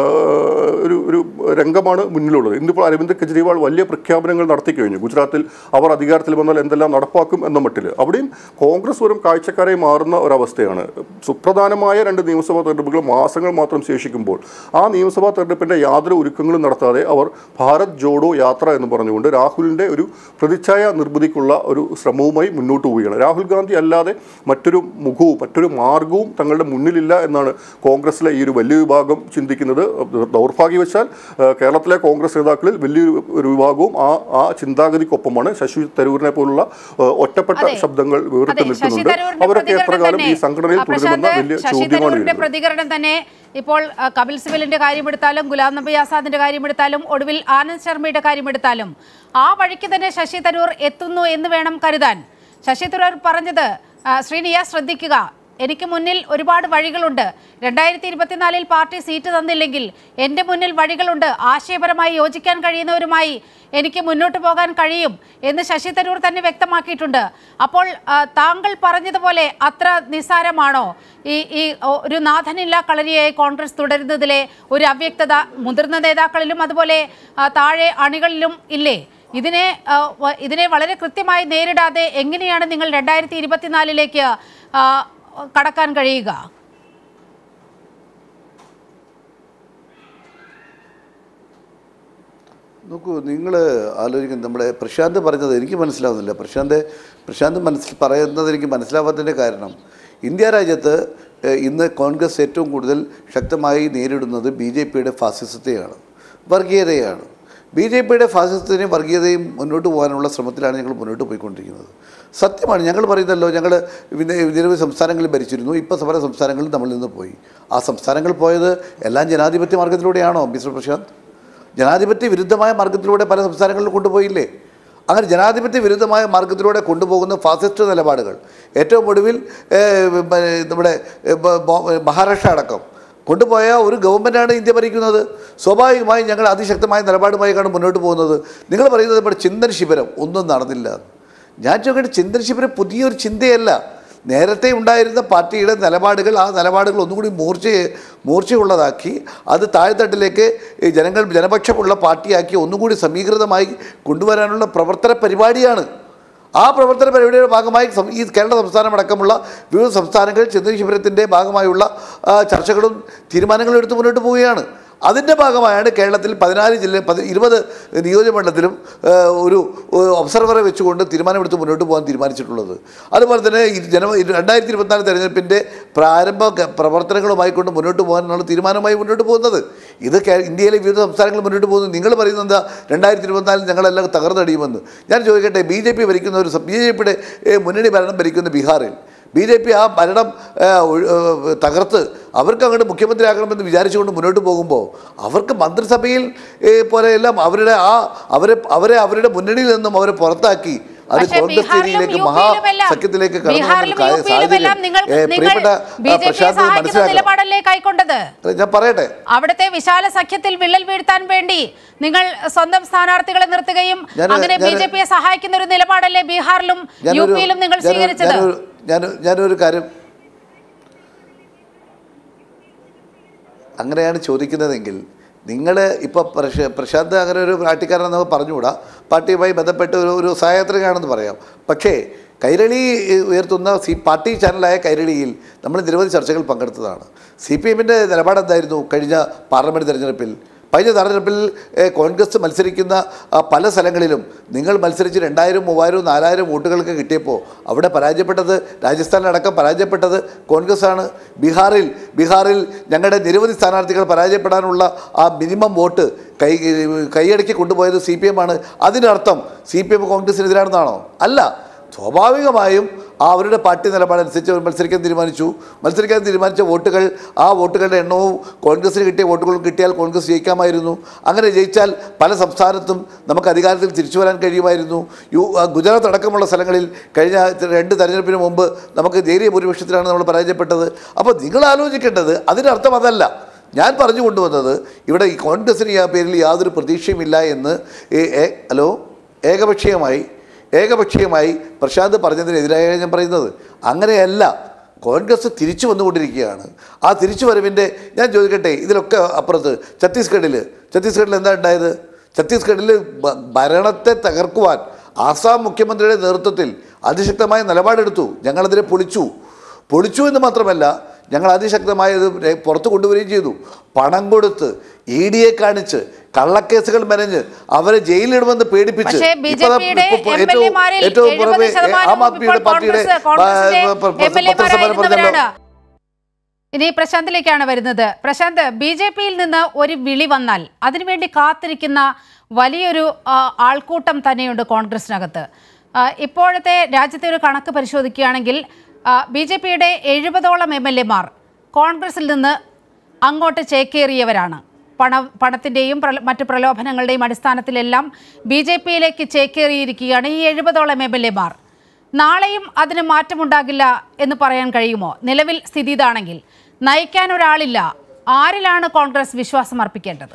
ഏഹ്, ഒരു ഒരു രംഗമാണ് മുന്നിലുള്ളത് ഇന്നിപ്പോൾ അരവിന്ദ് കെജ്രിവാൾ വലിയ പ്രഖ്യാപനങ്ങൾ നടത്തി കഴിഞ്ഞു ഗുജറാത്തിൽ അവർ അധികാരത്തിൽ വന്നാൽ എന്തെല്ലാം നടപ്പാക്കും എന്ന മട്ടിൽ അവിടെയും കോൺഗ്രസ് വെറും കാഴ്ചക്കാരായി മാറുന്ന ഒരവസ്ഥയാണ് സുപ്രധാനമായ രണ്ട് നിയമസഭാ തെരഞ്ഞെടുപ്പുകൾ മാസങ്ങൾ മാത്രം ശേഷിക്കുമ്പോൾ ആ നിയമസഭാ തെരഞ്ഞെടുപ്പിൻ്റെ യാതൊരു ഒരുക്കങ്ങളും നടത്താതെ അവർ ഭാരത് ജോഡോ യാത്ര എന്ന് പറഞ്ഞുകൊണ്ട് രാഹുലിൻ്റെ ഒരു പ്രതിച്ഛായ നിർമ്മിതിക്കുള്ള ഒരു ശ്രമവുമായി മുന്നോട്ട് പോവുകയാണ് രാഹുൽ ഗാന്ധി അല്ലാതെ മറ്റൊരു മുഖവും മറ്റൊരു മാർഗവും തങ്ങളുടെ മുന്നിലില്ല എന്നാണ് കോൺഗ്രസിലെ ഈ ഒരു വലിയ വിഭാഗം ചിന്തിക്കുന്നത് ദൗർഭാഗ്യവശാൽ ഏഹ്, കേരളത്തിലെ കോൺഗ്രസ് നേതാക്കളിൽ വലിയൊരു ഒരു വിഭാഗവും ആ ആ ചിന്താഗതിക്കൊപ്പമാണ് ശശി തരൂരിനെ പോലുള്ള ഏഹ്, ഒറ്റപ്പെട്ട അതെ. ശബ്ദങ്ങൾ വേറിട്ട് അതെ ശശി നിൽക്കുന്നുണ്ട് തരൂരിന്റെ അവരൊക്കെ എത്ര പ്രതികരണം കാലം ഈ തന്നെ സംഘടനയിൽ ആ, തുടരുമെന്ന പ്രശാന്ത്, വലിയ ശശി ചോദ്യമാണ് തരൂരിന്റെ വരുന്നത് പ്രതികരണം തന്നെ ഇപ്പോൾ ആ, കപിൽ സിബലിന്റെ കാര്യമെടുത്താലും ഗുലാം നബി ആസാദിന്റെ കാര്യമെടുത്താലും ഒടുവിൽ ആനന്ദ് ശർമ്മയുടെ കാര്യമെടുത്താലും ആ വഴിക്ക് തന്നെ ശശി തരൂർ എത്തുന്നു എന്ന് വേണം കരുതാൻ ശശി തരൂർ പറഞ്ഞത് ആ, ശ്രീനിയ ശ്രദ്ധിക്കുക എനിക്ക് മുന്നിൽ ഒരുപാട് വഴികളുണ്ട് രണ്ടായിരത്തി ഇരുപത്തിനാലിൽ പാർട്ടി സീറ്റ് തന്നില്ലെങ്കിൽ എൻ്റെ മുന്നിൽ വഴികളുണ്ട് ആശയപരമായി യോജിക്കാൻ കഴിയുന്നവരുമായി എനിക്ക് മുന്നോട്ട് പോകാൻ കഴിയും എന്ന് ശശി തരൂർ തന്നെ വ്യക്തമാക്കിയിട്ടുണ്ട് അപ്പോൾ ആ, താങ്കൾ പറഞ്ഞതുപോലെ അത്ര നിസ്സാരമാണോ ഈ ഈ ഒ- ഒരു നാഥനില്ല കളരിയായി കോൺഗ്രസ് തുടരുന്നതിലെ ഒരു അവ്യക്തത മുതിർന്ന നേതാക്കളിലും അതുപോലെ ആ, താഴെ അണികളിലും ഇല്ലേ ഇതിനെ ആ, വ- ഇതിനെ വളരെ കൃത്യമായി നേരിടാതെ എങ്ങനെയാണ് നിങ്ങൾ രണ്ടായിരത്തി ഇരുപത്തിനാലിലേക്ക് ആ, കടക്കാൻ കഴിയുക നോക്കൂ നിങ്ങൾ ആലോചിക്കുന്നത് നമ്മുടെ പ്രശാന്ത് പറഞ്ഞത് എനിക്ക് മനസ്സിലാവുന്നില്ല പ്രശാന്ത് പ്രശാന്ത് മനസ്സിൽ പറയുന്നത് എനിക്ക് മനസ്സിലാവാത്തതിൻ്റെ കാരണം ഇന്ത്യ രാജ്യത്ത് ഏഹ്, ഇന്ന് കോൺഗ്രസ് ഏറ്റവും കൂടുതൽ ശക്തമായി നേരിടുന്നത് ബി ജെ പിയുടെ ഫാസിസത്തെയാണ് വർഗീയതയാണ് ബി ജെ പിയുടെ ഫാസിസത്തിനെയും വർഗീയതയും മുന്നോട്ട് പോകാനുള്ള ശ്രമത്തിലാണ് ഞങ്ങൾ മുന്നോട്ട് പോയിക്കൊണ്ടിരിക്കുന്നത് സത്യമാണ് ഞങ്ങൾ പറയുന്നല്ലോ ഞങ്ങൾ നിരവധി സംസ്ഥാനങ്ങളിൽ ഭരിച്ചിരുന്നു ഇപ്പോൾ പല സംസ്ഥാനങ്ങളിൽ നമ്മളിൽ നിന്ന് പോയി ആ സംസ്ഥാനങ്ങൾ പോയത് എല്ലാം ജനാധിപത്യ മാർഗത്തിലൂടെയാണോ മിസ്റ്റർ പ്രശാന്ത് ജനാധിപത്യ വിരുദ്ധമായ മാർഗത്തിലൂടെ പല സംസ്ഥാനങ്ങളിലും കൊണ്ടുപോയില്ലേ അങ്ങനെ ജനാധിപത്യ വിരുദ്ധമായ മാർഗത്തിലൂടെ കൊണ്ടുപോകുന്ന ഫാസിസ്റ്റ് നിലപാടുകൾ ഏറ്റവും ഒടുവിൽ ഏഹ്, ബ- നമ്മുടെ ഏഹ്, ബ- ബ- മഹാരാഷ്ട്ര അടക്കം കൊണ്ടുപോയ ഒരു ഗവൺമെൻറ്റാണ് ഇന്ത്യ ഭരിക്കുന്നത് സ്വാഭാവികമായും ഞങ്ങൾ അതിശക്തമായ നിലപാടുമായിക്കാണ് മുന്നോട്ട് പോകുന്നത് നിങ്ങൾ പറയുന്നത് ഇവിടെ ചിന്തൻ ശിബിരം ഒന്നും നടന്നില്ല ഞാൻ ചോദിക്കട്ടെ ചിന്തൻ ശിബിരം പുതിയൊരു ചിന്തയല്ല നേരത്തെ ഉണ്ടായിരുന്ന പാർട്ടിയുടെ നിലപാടുകൾ ആ നിലപാടുകൾ ഒന്നുകൂടി മൂർച്ച മൂർച്ചയുള്ളതാക്കി അത് താഴ്ത്തട്ടിലേക്ക് ഈ ജനങ്ങൾ ജനപക്ഷമുള്ള പാർട്ടിയാക്കി ഒന്നുകൂടി സമീകൃതമായി കൊണ്ടുവരാനുള്ള പ്രവർത്തന പരിപാടിയാണ് ആ പ്രവർത്തന പരിപാടിയുടെ ഭാഗമായി സം- ഈ കേരള സംസ്ഥാനം അടക്കമുള്ള വിവിധ സംസ്ഥാനങ്ങൾ ചിന്തന ശിബിരത്തിൻ്റെ ഭാഗമായുള്ള ആ, ചർച്ചകളും തീരുമാനങ്ങളും എടുത്ത് മുന്നോട്ട് പോവുകയാണ് അതിൻ്റെ ഭാഗമായാണ് കേരളത്തിൽ പതിനാല് ജില്ല പതി ഇരുപത് നിയോജകമണ്ഡലത്തിലും ആ, ഒരു ഒരു ഒബ്സർവറെ വെച്ചുകൊണ്ട് തീരുമാനമെടുത്ത് മുന്നോട്ട് പോകാൻ തീരുമാനിച്ചിട്ടുള്ളത് അതുപോലെ തന്നെ ഈ ജന രണ്ടായിരത്തി ഇരുപത്തിനാല് തെരഞ്ഞെടുപ്പിൻ്റെ പ്രാരംഭ ക- പ്രവർത്തനങ്ങളുമായി കൊണ്ട് മുന്നോട്ട് പോകാനുള്ള തീരുമാനമായി മുന്നോട്ട് പോകുന്നത് ഇത് കേ- ഇന്ത്യയിലെ വിവിധ സംസ്ഥാനങ്ങൾ മുന്നോട്ട് പോകുന്നു നിങ്ങൾ പറയുന്നത് എന്താ രണ്ടായിരത്തി ഇരുപത്തിനാലിൽ ഞങ്ങളെല്ലാം തകർന്നടിയുമെന്ന് ഞാൻ ചോദിക്കട്ടെ ബി ജെ പി ഭരിക്കുന്ന ഒരു ബി ജെ പിയുടെ മുന്നണി ഭരണം ഭരിക്കുന്ന ബീഹാറിൽ ബി ജെ പി ആ ഭരണം ആ, ഒഴി- ആ, തകർത്ത് അവർക്ക് അങ്ങോട്ട് മുഖ്യമന്ത്രിയാകണമെന്ന് വിചാരിച്ചുകൊണ്ട് മുന്നോട്ട് പോകുമ്പോൾ അവർക്ക് മന്ത്രിസഭയിൽ ഏ, പോലെയെല്ലാം അവരുടെ ആ അവരെ അവരെ അവരുടെ മുന്നണിയിൽ നിന്നും അവരെ പുറത്താക്കി അത് പക്ഷേ കോൺഗ്രസ് ബീഹാറിലും ചേരിയിലേക്ക് യുപിയിലുമെല്ലാം- മഹാസഖ്യത്തിലേക്ക് കടന്നു ബീഹാറിലും വന്ന യുപിയിലുമെല്ലാം നിങ്ങൾ ഏ, നിങ്ങൾ പ്രിയപ്പെട്ട ബി ആ, ജെ പിയെ പ്രശാന്ത് സഹായിക്കുന്ന മനസ്സിലാക്കണം നിലപാടല്ലേ കൈക്കൊണ്ടത് അല്ല, ഞാൻ പറയട്ടെ അവിടുത്തെ വിശാല സഖ്യത്തിൽ വിള്ളൽ വീഴ്ത്താൻ വേണ്ടി നിങ്ങൾ സ്വന്തം സ്ഥാനാർത്ഥികളെ നിർത്തുകയും ഞാന് അങ്ങനെ ബി ഞാന് ജെ പിയെ സഹായിക്കുന്ന ഒരു നിലപാടല്ലേ ബീഹാറിലും യു ഞാനൊരു- പിയിലും നിങ്ങൾ ഞാനൊരു- സ്വീകരിച്ചത് ഞാനൊരു- ഞാൻ- ഞാനൊരു കാര്യം അങ്ങനെയാണ് ചോദിക്കുന്നതെങ്കിൽ നിങ്ങൾ ഇപ്പോൾ പ്രശ പ്രശാന്ത് അങ്ങനെ ഒരു പാർട്ടിക്കാരൻ നമുക്ക് പറഞ്ഞുകൂടാ പാർട്ടിയുമായി ബന്ധപ്പെട്ട് ഒരു ഒരു സഹയാത്രികയാണെന്ന് പറയാം പക്ഷേ കൈരളി ഏഹ്, ഉയർത്തുന്ന സി പാർട്ടി ചാനലായ കൈരളിയിൽ നമ്മൾ നിരവധി ചർച്ചകൾ പങ്കെടുത്തതാണ് സി പി എമ്മിൻ്റെ നിലപാട് എന്തായിരുന്നു കഴിഞ്ഞ പാർലമെൻറ്റ് തെരഞ്ഞെടുപ്പിൽ കഴിഞ്ഞ തെരഞ്ഞെടുപ്പിൽ ഏഹ്, കോൺഗ്രസ് മത്സരിക്കുന്ന ആ, പല സ്ഥലങ്ങളിലും നിങ്ങൾ മത്സരിച്ച് രണ്ടായിരം മൂവായിരം നാലായിരം വോട്ടുകൾക്ക് കിട്ടിയപ്പോൾ അവിടെ പരാജയപ്പെട്ടത് രാജസ്ഥാനിലടക്കം പരാജയപ്പെട്ടത് കോൺഗ്രസ് ആണ് ബീഹാറിൽ ബീഹാറിൽ ഞങ്ങളുടെ നിരവധി സ്ഥാനാർത്ഥികൾ പരാജയപ്പെടാനുള്ള ആ മിനിമം വോട്ട് കൈ കൈയടക്കി കൊണ്ടുപോയത് സി പി എം ആണ് അതിനർത്ഥം സി പി എം കോൺഗ്രസിനെതിരാണെന്നാണോ അല്ല സ്വാഭാവികമായും ആ അവരുടെ പാർട്ടി നിലപാടനുസരിച്ച് അവർ മത്സരിക്കാൻ തീരുമാനിച്ചു മത്സരിക്കാൻ തീരുമാനിച്ച വോട്ടുകൾ ആ വോട്ടുകളുടെ എണ്ണവും കോൺഗ്രസിന് കിട്ടിയ വോട്ടുകളും കിട്ടിയാൽ കോൺഗ്രസ് ജയിക്കാമായിരുന്നു അങ്ങനെ ജയിച്ചാൽ പല സംസ്ഥാനത്തും നമുക്ക് അധികാരത്തിൽ തിരിച്ചു വരാൻ കഴിയുമായിരുന്നു യു ആ, ഗുജറാത്ത് അടക്കമുള്ള സ്ഥലങ്ങളിൽ കഴിഞ്ഞ രണ്ട് തെരഞ്ഞെടുപ്പിന് മുമ്പ് നമുക്ക് നേരിയ ഭൂരിപക്ഷത്തിലാണ് നമ്മൾ പരാജയപ്പെട്ടത് അപ്പോൾ നിങ്ങൾ ആലോചിക്കേണ്ടത് അതിനർത്ഥം അതല്ല ഞാൻ പറഞ്ഞു കൊണ്ടുവന്നത് ഇവിടെ ഈ കോൺഗ്രസിന് ഈ പേരിൽ യാതൊരു പ്രതീക്ഷയുമില്ല എന്ന് ഏ- ഏ- ഹലോ ഏകപക്ഷീയമായി ഏകപക്ഷീയമായി പ്രശാന്ത് പറഞ്ഞതിനെതിരായാണ് ഞാൻ പറയുന്നത് അങ്ങനെയല്ല കോൺഗ്രസ് തിരിച്ചു വന്നുകൊണ്ടിരിക്കുകയാണ് ആ തിരിച്ചു വരവിൻ്റെ ഞാൻ ചോദിക്കട്ടെ ഇതിലൊക്കെ അപ്പുറത്ത് ഛത്തീസ്ഗഡിൽ ഛത്തീസ്ഗഡിൽ എന്താ ഉണ്ടായത് ഛത്തീസ്ഗഡിൽ ഭ- ഭരണത്തെ തകർക്കുവാൻ ആസാം മുഖ്യമന്ത്രിയുടെ നേതൃത്വത്തിൽ അതിശക്തമായ നിലപാടെടുത്തു ഞങ്ങളതിനെ പൊളിച്ചു പൊളിച്ചു എന്ന് മാത്രമല്ല ഞങ്ങൾ അതിശക്തമായത് രേ- പുറത്തു കൊണ്ടുവരികയും ചെയ്തു പണം കൊടുത്ത് ഇ ഡിയെ കാണിച്ച് കള്ളക്കേസുകൾ മെനഞ്ഞ് അവരെ ജയിലിടുമെന്ന് പേടിപ്പിച്ച് പക്ഷേ ബി ജെ ഇപ്പൊ ദാ പിയുടെ ഇപ്പൊ എം എൽ ഏറ്റവും എമാരിൽ ഏറ്റവും എഴുപത് പുറമെ ശതമാനം ആം ആദ്മിയുടെ പാർട്ടിയുടെ കോൺഗ്രസിലെ ആ, പ- പ- എം എൽ പത്രസമ്മേളനം പറഞ്ഞല്ലോ എമാരായിരുന്നവരാണ് ഇനി പ്രശാന്തിലേക്കാണ് വരുന്നത് പ്രശാന്ത് ബി ജെ പിയിൽ നിന്ന് ഒരു വിളി വന്നാൽ അതിനുവേണ്ടി കാത്തിരിക്കുന്ന വലിയൊരു ആ, ആൾക്കൂട്ടം തന്നെയുണ്ട് കോൺഗ്രസിനകത്ത് ആ, ഇപ്പോഴത്തെ രാജ്യത്തെ ഒരു കണക്ക് പരിശോധിക്കുകയാണെങ്കിൽ ബി ജെ പിയുടെ എഴുപതോളം എം എൽ എമാർ കോൺഗ്രസിൽ നിന്ന് അങ്ങോട്ട് ചേക്കേറിയവരാണ് പണ പണത്തിൻ്റെയും പ്രല- മറ്റ് പ്രലോഭനങ്ങളുടെയും അടിസ്ഥാനത്തിലെല്ലാം ബി ജെ പിയിലേക്ക് ചേക്കേറിയിരിക്കുകയാണ് ഈ എഴുപതോളം എം എൽ എമാർ നാളെയും അതിന് മാറ്റമുണ്ടാകില്ല എന്ന് പറയാൻ കഴിയുമോ നിലവിൽ സ്ഥിതി ഇതാണെങ്കിൽ നയിക്കാൻ ഒരാളില്ല ആരിലാണ് കോൺഗ്രസ് വിശ്വാസം അർപ്പിക്കേണ്ടത്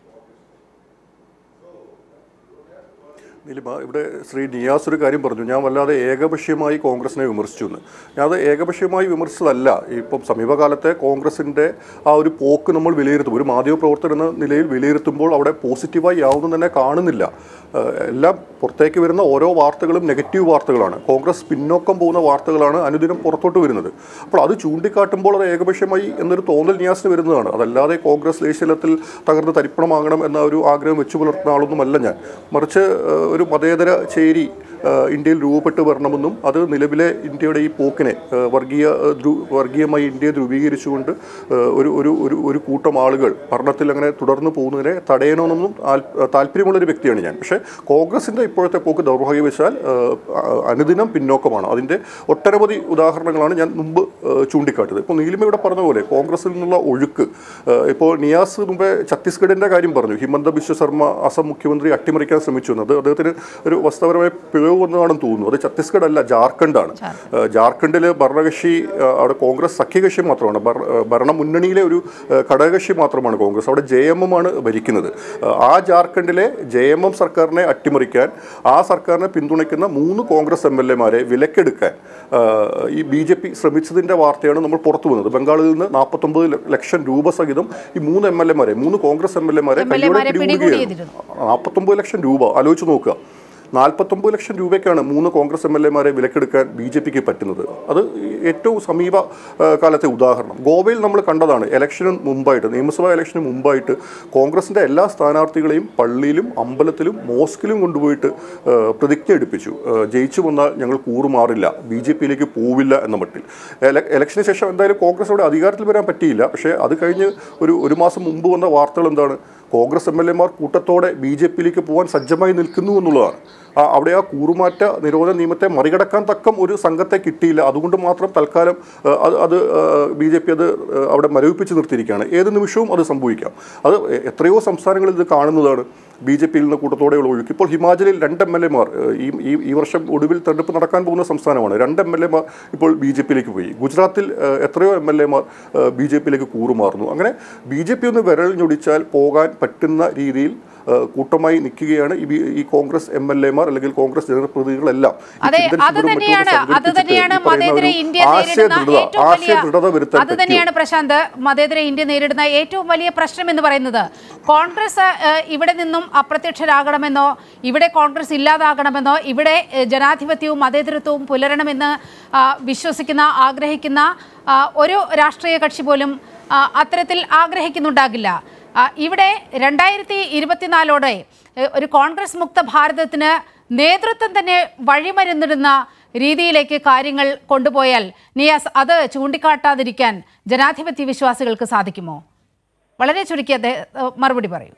നിലിമ ഇവിടെ ശ്രീ നിയാസ് ഒരു കാര്യം പറഞ്ഞു ഞാൻ വല്ലാതെ ഏകപക്ഷീയമായി കോൺഗ്രസിനെ വിമർശിച്ചു എന്ന് ഞാൻ അത് ഏകപക്ഷീയമായി വിമർശിച്ചതല്ല ഇപ്പം സമീപകാലത്തെ കോൺഗ്രസിൻ്റെ ആ ഒരു പോക്ക് നമ്മൾ വിലയിരുത്തും ഒരു മാധ്യമപ്രവർത്തകൻ എന്ന നിലയിൽ വിലയിരുത്തുമ്പോൾ അവിടെ പോസിറ്റീവായി യാതൊന്നും തന്നെ കാണുന്നില്ല ഏഹ് എല്ലാം പുറത്തേക്ക് വരുന്ന ഓരോ വാർത്തകളും നെഗറ്റീവ് വാർത്തകളാണ് കോൺഗ്രസ് പിന്നോക്കം പോകുന്ന വാർത്തകളാണ് അനുദിനം പുറത്തോട്ട് വരുന്നത് അപ്പോൾ അത് ചൂണ്ടിക്കാട്ടുമ്പോൾ അത് ഏകപക്ഷീയമായി എന്നൊരു തോന്നൽ നിയാസിന് വരുന്നതാണ് അതല്ലാതെ കോൺഗ്രസ് ദേശീയതലത്തിൽ തകർന്ന് തരിപ്പണമാകണം എന്ന ഒരു ആഗ്രഹം വെച്ചു പുലർത്തുന്ന ആളൊന്നുമല്ല ഞാൻ മറിച്ച് ഏഹ് ഒരു മതേതര ചേരി ഏഹ് ഇന്ത്യയിൽ രൂപപ്പെട്ട് വരണമെന്നും അത് നിലവിലെ ഇന്ത്യയുടെ ഈ പോക്കിനെ ഏഹ് വർഗീയ ഏഹ് ധ്രു വർഗീയമായി ഇന്ത്യയെ ധ്രുവീകരിച്ചുകൊണ്ട് ഏഹ് ഒരു ഒരു ഒരു ഒരു കൂട്ടം ആളുകൾ ഭരണത്തിൽ അങ്ങനെ തുടർന്ന് പോകുന്നതിനെ തടയണമെന്നും ആൽ- താല്പര്യമുള്ളൊരു വ്യക്തിയാണ് ഞാൻ പക്ഷേ കോൺഗ്രസിൻ്റെ ഇപ്പോഴത്തെ പോക്ക് ദൗർഭാഗ്യവശാൽ ഏഹ് അ- അനുദിനം പിന്നോക്കമാണ് അതിൻ്റെ ഒട്ടനവധി ഉദാഹരണങ്ങളാണ് ഞാൻ മുമ്പ് ഏഹ് ചൂണ്ടിക്കാട്ടിയത് ഇപ്പോൾ നീലിമ ഇവിടെ പറഞ്ഞ പോലെ കോൺഗ്രസിൽ നിന്നുള്ള ഒഴുക്ക് ഏഹ് ഇപ്പോൾ നിയാസ് മുമ്പേ ഛത്തീസ്ഗഡിൻ്റെ കാര്യം പറഞ്ഞു ഹിമന്ത ബിശ്വ ശർമ്മ അസം മുഖ്യമന്ത്രി അട്ടിമറിക്കാൻ ശ്രമിച്ചു എന്നത് അദ്ദേഹത്തിന് ഒരു വസ്തുപരമായ പിഴവ് വന്നതാണെന്ന് തോന്നുന്നു അത് ഛത്തീസ്ഗഡ് അല്ല ജാർഖണ്ഡാണ് ഏഹ് ജാർഖണ്ഡിൽ ഭരണകക്ഷി ഏഹ് അവിടെ കോൺഗ്രസ് സഖ്യകക്ഷി മാത്രമാണ് ഭര- ഏഹ് ഭരണമുന്നണിയിലെ ഒരു ഏഹ് ഘടകകക്ഷി മാത്രമാണ് കോൺഗ്രസ് അവിടെ ജെ എം എം ആണ് ഭരിക്കുന്നത് ഏഹ് ആ ജാർഖണ്ഡിലെ ജെ എം എം സർക്കാരിനെ അട്ടിമറിക്കാൻ ആ സർക്കാരിനെ പിന്തുണയ്ക്കുന്ന മൂന്ന് കോൺഗ്രസ് എം എൽ എമാരെ വിലക്കെടുക്കാൻ ഏഹ് ഈ ബി ജെ പി ശ്രമിച്ചതിൻ്റെ വാർത്തയാണ് നമ്മൾ പുറത്തു വന്നത് ബംഗാളിൽ നിന്ന് നാൽപ്പത്തൊമ്പത് ലക്ഷം രൂപ സഹിതം ഈ മൂന്ന് എം എൽ എമാരെ മൂന്ന് കോൺഗ്രസ് എം എൽ എമാരെ MLA കയ്യോടെ മാരെ പിടികൂടുകയാണ് നാൽപ്പത്തൊമ്പത് ലക്ഷം രൂപ ആലോചിച്ച് നോക്കുക നാൽപ്പത്തൊമ്പത് ലക്ഷം രൂപയ്ക്കാണ് മൂന്ന് കോൺഗ്രസ് എം എൽ എമാരെ വിലക്കെടുക്കാൻ ബി ജെ പിക്ക് പറ്റുന്നത് അത് ഏറ്റവും സമീപ ആ, കാലത്തെ ഉദാഹരണം ഗോവയിൽ നമ്മൾ കണ്ടതാണ് ഇലക്ഷന് മുമ്പായിട്ട് നിയമസഭാ ഇലക്ഷന് മുമ്പായിട്ട് കോൺഗ്രസിൻ്റെ എല്ലാ സ്ഥാനാർത്ഥികളെയും പള്ളിയിലും അമ്പലത്തിലും മോസ്കിലും കൊണ്ടുപോയിട്ട് ആ, പ്രതിജ്ഞ എടുപ്പിച്ചു ആ, ജയിച്ചു വന്നാൽ ഞങ്ങൾ കൂറുമാറില്ല ബി ജെ പിയിലേക്ക് പോവില്ല എന്ന മട്ടിൽ എല- ഇലക്ഷന് ശേഷം എന്തായാലും കോൺഗ്രസ് അവിടെ അധികാരത്തിൽ വരാൻ പറ്റിയില്ല പക്ഷേ അത് കഴിഞ്ഞ് ഒരു ഒരു മാസം മുമ്പ് വന്ന വാർത്തകൾ എന്താണ് കോൺഗ്രസ് എം എൽ എമാർ കൂട്ടത്തോടെ ബി ജെ പിയിലേക്ക് പോകാൻ സജ്ജമായി നിൽക്കുന്നു എന്നുള്ളതാണ് ആ അവിടെ ആ കൂറുമാറ്റ നിരോധന നിയമത്തെ മറികടക്കാൻ തക്കം ഒരു സംഘത്തെ കിട്ടിയില്ല അതുകൊണ്ട് മാത്രം തൽക്കാലം ആ, അത് അത് ബി ജെ പി അത് ആ, അവിടെ മരവിപ്പിച്ച് നിർത്തിയിരിക്കുകയാണ് ഏത് നിമിഷവും അത് സംഭവിക്കാം അത് എ- എത്രയോ സംസ്ഥാനങ്ങളിൽ ഇത് കാണുന്നതാണ് ബി ജെ പിയിൽ നിന്ന് കൂട്ടത്തോടെയുള്ള ഒഴുക്ക് ഇപ്പോൾ ഹിമാചലിൽ രണ്ട് എം എൽ എമാർ ഈ ഈ- ഈ വർഷം ഒടുവിൽ തെരഞ്ഞെടുപ്പ് നടക്കാൻ പോകുന്ന സംസ്ഥാനമാണ് രണ്ട് എം എൽ എമാർ ഇപ്പോൾ ബി ജെ പിയിലേക്ക് പോയി ഗുജറാത്തിൽ ആ, എത്രയോ എം എൽ എമാർ ബി ജെ പിയിലേക്ക് കൂറുമാറുന്നു അങ്ങനെ ബി ജെ പി ഒന്ന് വിരൽ ഞൊടിച്ചാൽ പോകാൻ പറ്റുന്ന രീതിയിൽ ആ, കൂട്ടമായി നിൽക്കുകയാണ് ഈ ബി- ഈ കോൺഗ്രസ് എം എൽ എമാർ അല്ലെങ്കിൽ കോൺഗ്രസ് ജനപ്രതിനിധികളെല്ലാം ഈ അതെ ചിന്തൻ അത് ശിബിരം തന്നെയാണ് മറ്റുമൊക്കെ അത് തന്നെയാണ് സംഘടിപ്പിച്ചിട്ട് ഈ പറയുന്ന മതേതര ഒരു ഇന്ത്യ ആശയ നേരിടുന്ന ദൃഢത ഏറ്റവും ആശയ ദൃഢത വലിയ വരുത്താൻ അത് തന്നെയാണ് പ്രശാന്ത് മതേതര ഇന്ത്യ നേരിടുന്ന ഏറ്റവും വലിയ പ്രശ്നം എന്ന് പറയുന്നത് കോൺഗ്രസ് ഏഹ്, ഇവിടെ നിന്നും അപ്രത്യക്ഷരാകണമെന്നോ ഇവിടെ കോൺഗ്രസ് ഇല്ലാതാകണമെന്നോ ഇവിടെ ഏഹ്, ജനാധിപത്യവും മതേതരത്വവും പുലരണമെന്ന് ആ, വിശ്വസിക്കുന്ന ആഗ്രഹിക്കുന്ന ആ, ഒരു രാഷ്ട്രീയ കക്ഷി പോലും ആ, അത്തരത്തിൽ ആഗ്രഹിക്കുന്നുണ്ടാകില്ല ആ, ഇവിടെ രണ്ടായിരത്തി ഇരുപത്തിനാലോടെ ഏഹ്, ഒരു കോൺഗ്രസ് മുക്ത ഭാരതത്തിന് നേതൃത്വം തന്നെ വഴിമരുന്നിടുന്ന രീതിയിലേക്ക് കാര്യങ്ങൾ കൊണ്ടുപോയാൽ നിയാസ് അത് ചൂണ്ടിക്കാട്ടാതിരിക്കാൻ ജനാധിപത്യ വിശ്വാസികൾക്ക് സാധിക്കുമോ വളരെ ചുരുക്കി അദ്ദേഹം ഏഹ്, മറുപടി പറയൂ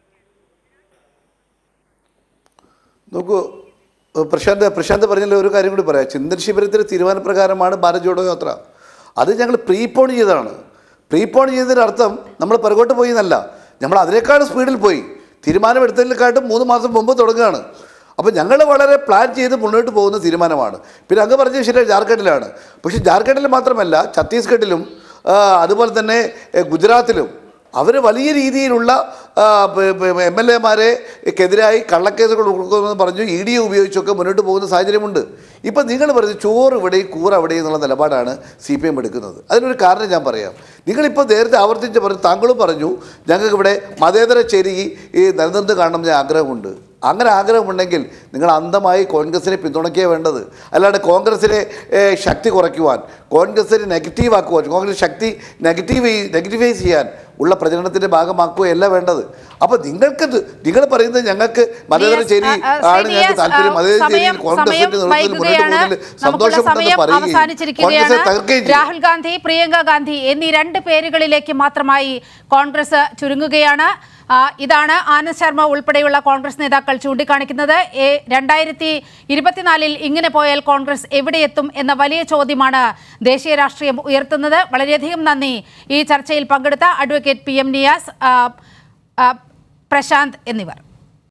നോക്കൂ ഏഹ് പ്രശാന്ത് പ്രശാന്ത് പറഞ്ഞതിൽ ഒരു കാര്യം കൂടി പറയാം ചിന്തൻ ശിബിരത്തിൻ്റെ തീരുമാനപ്രകാരമാണ് ഭാരത് ജോഡോ യാത്ര അത് ഞങ്ങൾ പ്രീപോൺ ചെയ്തതാണ് പ്രീപോൺ ചെയ്തതിൻ്റെ അർത്ഥം നമ്മൾ പിറകോട്ട് പോയി എന്നല്ല നമ്മൾ അതിനേക്കാൾ സ്പീഡിൽ പോയി തീരുമാനമെടുത്തതിനെക്കാട്ടും മൂന്ന് മാസം മുമ്പ് തുടങ്ങുകയാണ് അപ്പോൾ ഞങ്ങൾ വളരെ പ്ലാൻ ചെയ്ത് മുന്നോട്ട് പോകുന്ന തീരുമാനമാണ് പിന്നെ അങ്ങ് പറഞ്ഞത് ശരി ജാർഖണ്ഡിലാണ് പക്ഷേ ജാർഖണ്ഡിൽ മാത്രമല്ല ഛത്തീസ്ഗഡിലും ആ, അതുപോലെ തന്നെ ഏ, ഗുജറാത്തിലും അവർ വലിയ രീതിയിലുള്ള എം എൽ എമാരെക്കെതിരായി കള്ളക്കേസുകൾ കൊടുക്കുമെന്ന് പറഞ്ഞു ഇ ഡി ഉപയോഗിച്ചൊക്കെ മുന്നോട്ട് പോകുന്ന സാഹചര്യമുണ്ട് ഇപ്പം നിങ്ങൾ പറഞ്ഞത് ചോറ് ഇവിടെയും കൂറ അവിടെയും എന്നുള്ള നിലപാടാണ് സി പി എം എടുക്കുന്നത് അതിനൊരു കാരണം ഞാൻ പറയാം നിങ്ങളിപ്പോൾ നേരത്തെ ആവർത്തിച്ച് പറഞ്ഞു താങ്കളും പറഞ്ഞു ഞങ്ങൾക്ക് ഇവിടെ മതേതര ചേരി ഈ നിലനിർത്തി കാണണം എന്ന് ആഗ്രഹമുണ്ട് അങ്ങനെ ആഗ്രഹമുണ്ടെങ്കിൽ നിങ്ങൾ അന്ധമായി കോൺഗ്രസിനെ പിന്തുണയ്ക്കുക വേണ്ടത് അല്ലാണ്ട് കോൺഗ്രസിനെ ഏഹ്, ശക്തി കുറയ്ക്കുവാൻ കോൺഗ്രസിനെ നെഗറ്റീവ് ആക്കുവാൻ കോൺഗ്രസ് ശക്തി നെഗറ്റീവ് നെഗറ്റീവൈസ് ചെയ്യാൻ ഉള്ള പ്രചരണത്തിൻ്റെ ഭാഗമാക്കുകയല്ല വേണ്ടത് അപ്പോൾ നിങ്ങൾക്ക് ഇത് നിങ്ങൾ പറയുന്നത് ഞങ്ങൾക്ക് മതേതര നിയാസ്, ചേരി ആ, ആ, ആണ് ഞങ്ങൾക്ക് നിയാസ്, താല്പര്യം ആ, മതേതര ചേരിയിൽ സമയം- കോൺഗ്രസിന്റെ സമയം നേതൃത്വത്തിൽ മുന്നോട്ട് വൈകുകയാണ്. പോകുന്നതിൽ നമുക്കുള്ള സന്തോഷമുണ്ടെന്ന് സമയം പറയുകയും കോൺഗ്രസിനെ അവസാനിച്ചിരിക്കുകയാണ് തകർക്കുകയും ചെയ്യും രാഹുൽ ഗാന്ധി പ്രിയങ്ക ഗാന്ധി എന്നീ രണ്ട് പേരുകളിലേക്ക് മാത്രമായി കോൺഗ്രസ് ചുരുങ്ങുകയാണ് ആ, ഇതാണ് ആനന്ദ് ശർമ്മ ഉൾപ്പെടെയുള്ള കോൺഗ്രസ് നേതാക്കൾ ചൂണ്ടിക്കാണിക്കുന്നത് എ- രണ്ടായിരത്തി ഇരുപത്തിനാലിൽ ഇങ്ങനെ പോയാൽ കോൺഗ്രസ് എവിടെയെത്തും എന്ന വലിയ ചോദ്യമാണ് ദേശീയ രാഷ്ട്രീയം ഉയർത്തുന്നത് വളരെയധികം നന്ദി ഈ ചർച്ചയിൽ പങ്കെടുത്ത അഡ്വക്കേറ്റ് പി എം നിയാസ് ആ, ആ, പ്രശാന്ത് എന്നിവർ